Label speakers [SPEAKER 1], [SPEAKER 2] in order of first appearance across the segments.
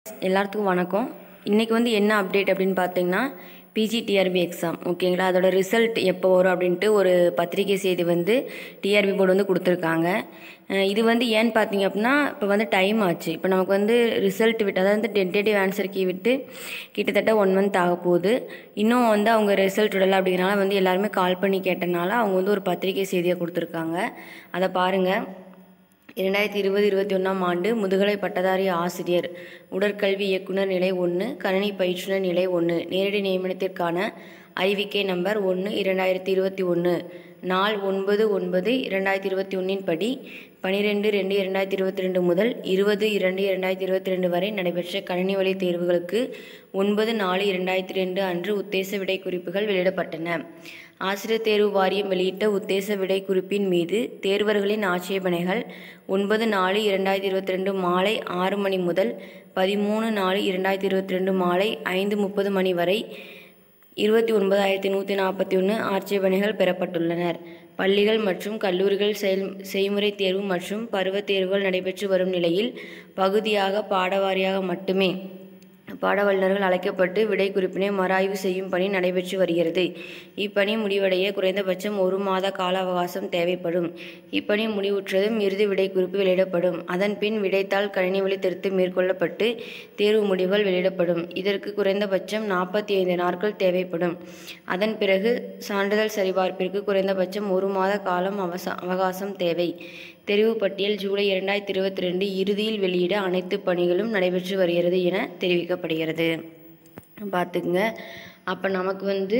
[SPEAKER 1] எல்லாத்துக்கும் வணக்கம் இன்றைக்கி வந்து என்ன அப்டேட் அப்படின்னு பார்த்தீங்கன்னா பிஜிடிஆர்பி எக்ஸாம் ஓகேங்களா அதோட ரிசல்ட் எப்போ வரும் அப்படின்ட்டு ஒரு பத்திரிகை செய்தி வந்து டிஆர்பி போர்டு வந்து கொடுத்துருக்காங்க அஹ் இது வந்து ஏன்னு பார்த்தீங்க அப்படின்னா இப்போ வந்து டைம் ஆச்சு இப்போ நமக்கு வந்து ரிசல்ட் விட்டு அதாவது வந்து டென்டேட்டிவ் ஆன்சர் கீ விட்டு கிட்டத்தட்ட ஒன் மந்த் ஆக போகுது இன்னும் வந்து அவங்க ரிசல்ட் விடலை அப்படிங்கிறனால வந்து எல்லாருமே கால் பண்ணி கேட்டனால அவங்க வந்து ஒரு பத்திரிகை செய்தியை கொடுத்துருக்காங்க அதை பாருங்கள் இரண்டாயிரத்தி இருபது இருபத்தி ஒன்றாம் ஆண்டு முதுகலை பட்டதாரி ஆசிரியர் உடற்கல்வி இயக்குனர் நிலை ஒன்று கணினி பயிற்றுனர் நிலை ஒன்று நேரடி நியமனத்திற்கான ஐவிகே நம்பர் ஒன்று இரண்டாயிரத்தி இருபத்தி ஒன்று நாள் ஒன்பது ஒன்பது இரண்டாயிரத்தி இருபத்தி ஒன்றின் படி பனிரெண்டு ரெண்டு இரண்டாயிரத்தி இருபத்தி ரெண்டு முதல் இருபது இரண்டு இரண்டாயிரத்தி இருபத்தி ரெண்டு வரை நடைபெற்ற கணினி வழி தேர்வுகளுக்கு ஒன்பது நாலு இரண்டாயிரத்தி ரெண்டு அன்று உத்தேச விடை குறிப்புகள் வெளியிடப்பட்டன ஆசிரியர் தேர்வு வாரியம் வெளியிட்ட உத்தேச விடை குறிப்பின் மீது தேர்வர்களின் ஆட்சேபனைகள் ஒன்பது நாலு இரண்டாயிரத்தி இருபத்தி ரெண்டு மாலை ஆறு மணி முதல் பதிமூணு நாலு இரண்டாயிரத்தி இருபத்தி ரெண்டு மாலை ஐந்து முப்பது மணி வரை இருபத்தி ஒன்பதாயிரத்தி நூற்றி நாற்பத்தி ஒன்று ஆட்சேபனைகள் பெறப்பட்டுள்ளனர் பள்ளிகள் மற்றும் கல்லூரிகள் செயல் செய்முறை தேர்வு மற்றும் பருவத் தேர்வுகள் நடைபெற்று வரும் நிலையில் பகுதியாக பாடவாரியாக மட்டுமே பாட வல்லுநர்கள் அழைக்கப்பட்டு விடை குறிப்பினை மறாய்வு செய்யும் பணி நடைபெற்று வருகிறது இப்பணி முடிவடைய குறைந்தபட்சம் ஒரு மாத கால அவகாசம் தேவைப்படும் இப்பணி முடிவுற்றதும் இறுதி விடை குறிப்பு வெளியிடப்படும் அதன் பின் விடைத்தாள் கணினி வழி திருத்தம் மேற்கொள்ளப்பட்டு தேர்வு முடிவுகள் வெளியிடப்படும் இதற்கு குறைந்தபட்சம் நாற்பத்தி ஐந்து நாட்கள் தேவைப்படும் அதன் பிறகு சான்றிதழ் சரிபார்ப்பிற்கு குறைந்தபட்சம் ஒரு மாத காலம் அவச அவகாசம் தேவை தெரிவு பட்டியல் ஜூலை இரண்டாயிரத்தி இருபத்தி ரெண்டு இறுதியில் வெளியிட அனைத்து பணிகளும் நடைபெற்று வருகிறது என தெரிவிக்கப்படுகிறது பார்த்துக்குங்க அப்போ நமக்கு வந்து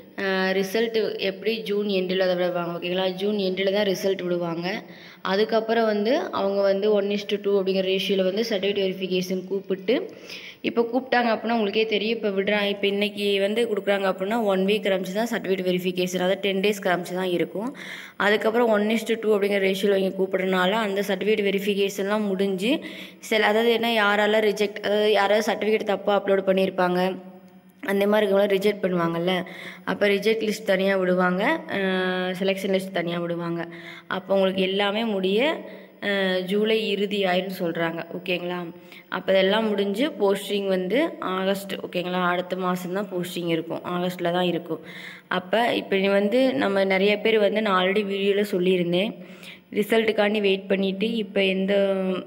[SPEAKER 1] ரிசல்ட் எப்படி ஜூன் எண்டில் அதை விடுவாங்க ஓகேங்களா ஜூன் எண்டில் தான் ரிசல்ட் விடுவாங்க அதுக்கப்புறம் வந்து அவங்க வந்து ஒன் இஸ்டு டூ அப்படிங்கிற ரேஷியோவில் வந்து சர்டிஃபிகேட் வெரிஃபிகேஷன் கூப்பிட்டு இப்போ கூப்பிட்டாங்க அப்படின்னா உங்களுக்கே தெரியும் இப்போ விடுறாங்க இப்போ இன்றைக்கி வந்து கொடுக்குறாங்க அப்படின்னா ஒன் வீக் கிளம்பிச்சு தான் சர்டிஃபிகேட் வெரிஃபிகேஷன் அதாவது டென் டேஸ் கிளம்பிச்சு தான் இருக்கும் அதுக்கப்புறம் ஒன் இஸ்டு டூ அப்படிங்கிற ரேஷியோவில் இங்கே கூப்பிட்றனால அந்த சர்டிஃபிகேட் வெரிஃபிகேஷன்லாம் முடிஞ்சு சில அதாவது என்ன யாரால ரிஜெக்ட் அதாவது யாராவது சர்டிஃபிகேட் தப்பாக அப்லோட் பண்ணியிருப்பாங்க அந்த மாதிரி இருக்கவங்கள ரிஜெக்ட் பண்ணுவாங்கல்ல அப்போ ரிஜெக்ட் லிஸ்ட் தனியாக விடுவாங்க செலெக்ஷன் லிஸ்ட் தனியாக விடுவாங்க அப்போ உங்களுக்கு எல்லாமே முடிய ஜூலை இறுதி ஆயிடும்னு சொல்கிறாங்க ஓகேங்களா அப்போ இதெல்லாம் முடிஞ்சு போஸ்டிங் வந்து ஆகஸ்ட் ஓகேங்களா அடுத்த மாதம் தான் போஸ்டிங் இருக்கும் ஆகஸ்ட்டில் தான் இருக்கும் அப்போ இப்போ நீ வந்து நம்ம நிறைய பேர் வந்து நான் ஆல்ரெடி வீடியோவில் சொல்லியிருந்தேன் ரிசல்ட்டுக்காண்டி வெயிட் பண்ணிவிட்டு இப்போ எந்த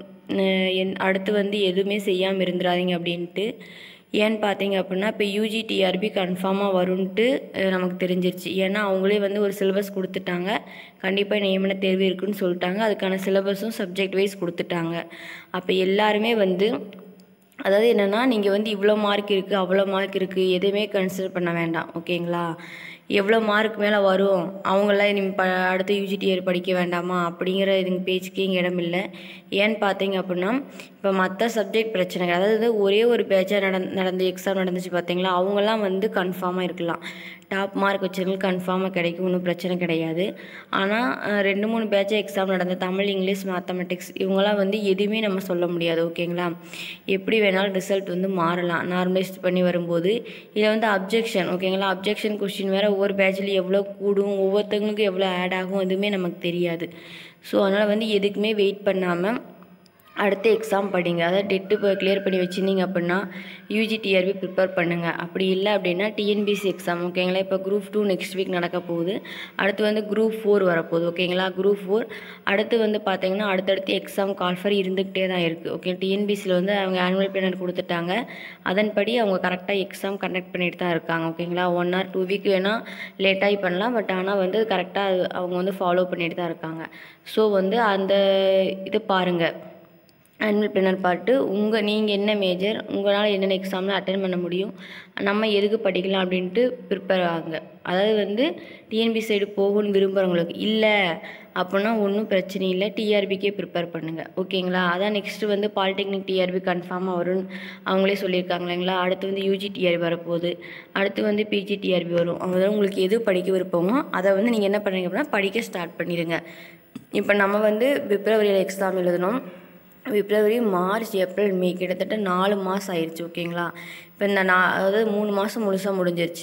[SPEAKER 1] என் அடுத்து வந்து எதுவுமே செய்யாமல் இருந்துடாதீங்க அப்படின்ட்டு ஏன்னு பார்த்தீங்க அப்படின்னா இப்போ யூஜி டிஆர்பி கன்ஃபார்மாக வரும்ன்ட்டு நமக்கு தெரிஞ்சிருச்சு ஏன்னா அவங்களே வந்து ஒரு சிலபஸ் கொடுத்துட்டாங்க கண்டிப்பாக நியமன தேர்வு இருக்குன்னு சொல்லிட்டாங்க அதுக்கான சிலபஸும் சப்ஜெக்ட் வைஸ் கொடுத்துட்டாங்க அப்போ எல்லாருமே வந்து அதாவது என்னென்னா நீங்கள் வந்து இவ்வளோ மார்க் இருக்குது அவ்வளோ மார்க் இருக்குது எதுவுமே கன்சிடர் பண்ண வேண்டாம் ஓகேங்களா எவ்வளோ மார்க் மேலே வரும் அவங்களாம் நீ ப அடுத்த யூஜிடிஆர் படிக்க வேண்டாமா அப்படிங்கிற இதுங்க பேச்சுக்கே இங்கே இடம் இல்லை ஏன்னு பார்த்தீங்க அப்படின்னா இப்போ மற்ற சப்ஜெக்ட் பிரச்சனை அதாவது ஒரே ஒரு பேட்சாக நடந் நடந்த எக்ஸாம் நடந்துச்சு பார்த்தீங்களா அவங்கெல்லாம் வந்து கன்ஃபார்மாக இருக்கலாம் டாப் மார்க் வச்சவங்களுக்கு கன்ஃபார்மாக கிடைக்கும் ஒன்றும் பிரச்சனை கிடையாது ஆனால் ரெண்டு மூணு பேட்சாக எக்ஸாம் நடந்த தமிழ் இங்கிலீஷ் மேத்தமெட்டிக்ஸ் இவங்கெல்லாம் வந்து எதுவுமே நம்ம சொல்ல முடியாது ஓகேங்களா எப்படி வேணாலும் ரிசல்ட் வந்து மாறலாம் நார்மலைஸ்ட் பண்ணி வரும்போது இதில் வந்து அப்ஜெக்ஷன் ஓகேங்களா அப்ஜெக்ஷன் கொஸ்டின் வேறு ஒவ்வொரு பேட்ச்லையும் எவ்வளோ கூடும் ஒவ்வொருத்தவங்களுக்கும் எவ்வளோ ஆட் ஆகும் எதுவுமே நமக்கு தெரியாது ஸோ அதனால் வந்து எதுக்குமே வெயிட் பண்ணாமல் அடுத்த எக்ஸாம் படிங்க அதாவது டெட்டு இப்போ கிளியர் பண்ணி வச்சுருந்தீங்க அப்படின்னா யூஜி டிஆர்பி ப்ரிப்பேர் பண்ணுங்கள் அப்படி இல்லை அப்படின்னா டிஎன்பிசி எக்ஸாம் ஓகேங்களா இப்போ குரூப் டூ நெக்ஸ்ட் வீக் நடக்க போகுது அடுத்து வந்து குரூப் ஃபோர் வரப்போகுது ஓகேங்களா குரூப் ஃபோர் அடுத்து வந்து பார்த்தீங்கன்னா அடுத்தடுத்து எக்ஸாம் கால்ஃபர் இருந்துக்கிட்டே தான் இருக்குது ஓகே டிஎன்பிசியில் வந்து அவங்க ஆனுவல் பிளானர் கொடுத்துட்டாங்க அதன்படி அவங்க கரெக்டாக எக்ஸாம் கண்டக்ட் பண்ணிட்டு தான் இருக்காங்க ஓகேங்களா ஒன் ஆர் டூ வீக் வேணால் லேட்டாகி பண்ணலாம் பட் ஆனால் வந்து கரெக்டாக அவங்க வந்து ஃபாலோ பண்ணிட்டு தான் இருக்காங்க ஸோ வந்து அந்த இது பாருங்கள் ஆனுவல் பிளானர் பார்த்து உங்கள் நீங்கள் என்ன மேஜர் உங்களால் என்னென்ன எக்ஸாம்லாம் அட்டன் பண்ண முடியும் நம்ம எதுக்கு படிக்கலாம் அப்படின்ட்டு ப்ரிப்பேர் ஆகுங்க அதாவது வந்து டிஎன்பி சைடு போகணும்னு விரும்புகிறவங்களுக்கு இல்லை அப்படின்னா ஒன்றும் பிரச்சனை இல்லை டிஆர்பிக்கே ப்ரிப்பேர் பண்ணுங்கள் ஓகேங்களா அதான் நெக்ஸ்ட்டு வந்து பாலிடெக்னிக் டிஆர்பி கன்ஃபார்மாக வரும்னு அவங்களே சொல்லியிருக்காங்க இல்லைங்களா அடுத்து வந்து யூஜி டிஆர்பி வரப்போகுது அடுத்து வந்து பிஜி டிஆர்பி வரும் அதாவது உங்களுக்கு எது படிக்க விருப்பமோ அதை வந்து நீங்கள் என்ன பண்ணுறீங்க அப்படின்னா படிக்க ஸ்டார்ட் பண்ணிடுங்க இப்போ நம்ம வந்து பிப்ரவரியில் எக்ஸாம் எழுதணும் பிப்ரவரி மார்ச் ஏப்ரல் மே கிட்டத்தட்ட நாலு மாதம் ஆயிடுச்சு ஓகேங்களா இப்போ இந்த நா அதாவது மூணு மாதம் முழுசாக முடிஞ்சிருச்சு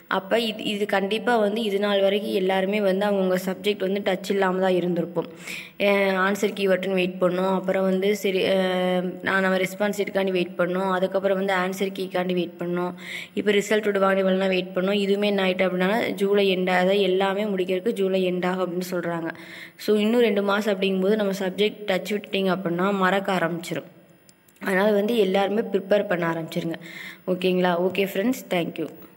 [SPEAKER 1] அப்போ இது இது கண்டிப்பாக வந்து இது நாள் வரைக்கும் எல்லாருமே வந்து அவங்கவுங்க சப்ஜெக்ட் வந்து டச் இல்லாமல் தான் இருந்திருப்போம் ஆன்சர் கீவர்ட்டுன்னு வெயிட் பண்ணோம் அப்புறம் வந்து சரி நான் நம்ம ரெஸ்பான்ஸ் ஷீட்டுக்காண்டி வெயிட் பண்ணோம் அதுக்கப்புறம் வந்து ஆன்சர் கீக்காண்டி வெயிட் பண்ணோம் இப்போ ரிசல்ட் விடுவாங்க வெயிட் பண்ணோம் இதுவுமே என்ன ஆகிட்டு அப்படின்னா ஜூலை எண்ட் அதாவது எல்லாமே முடிக்கிறதுக்கு ஜூலை எண்ட் ஆகும் அப்படின்னு சொல்கிறாங்க ஸோ இன்னும் ரெண்டு மாதம் அப்படிங்கும்போது நம்ம சப்ஜெக்ட் டச் விட்டுட்டிங்க அப்படின்னா மறக்க ஆரம்பிச்சிடும் அதனால் வந்து எல்லாருமே ப்ரிப்பேர் பண்ண ஆரம்பிச்சிருங்க ஓகேங்களா ஓகே ஃப்ரெண்ட்ஸ் தேங்க்யூ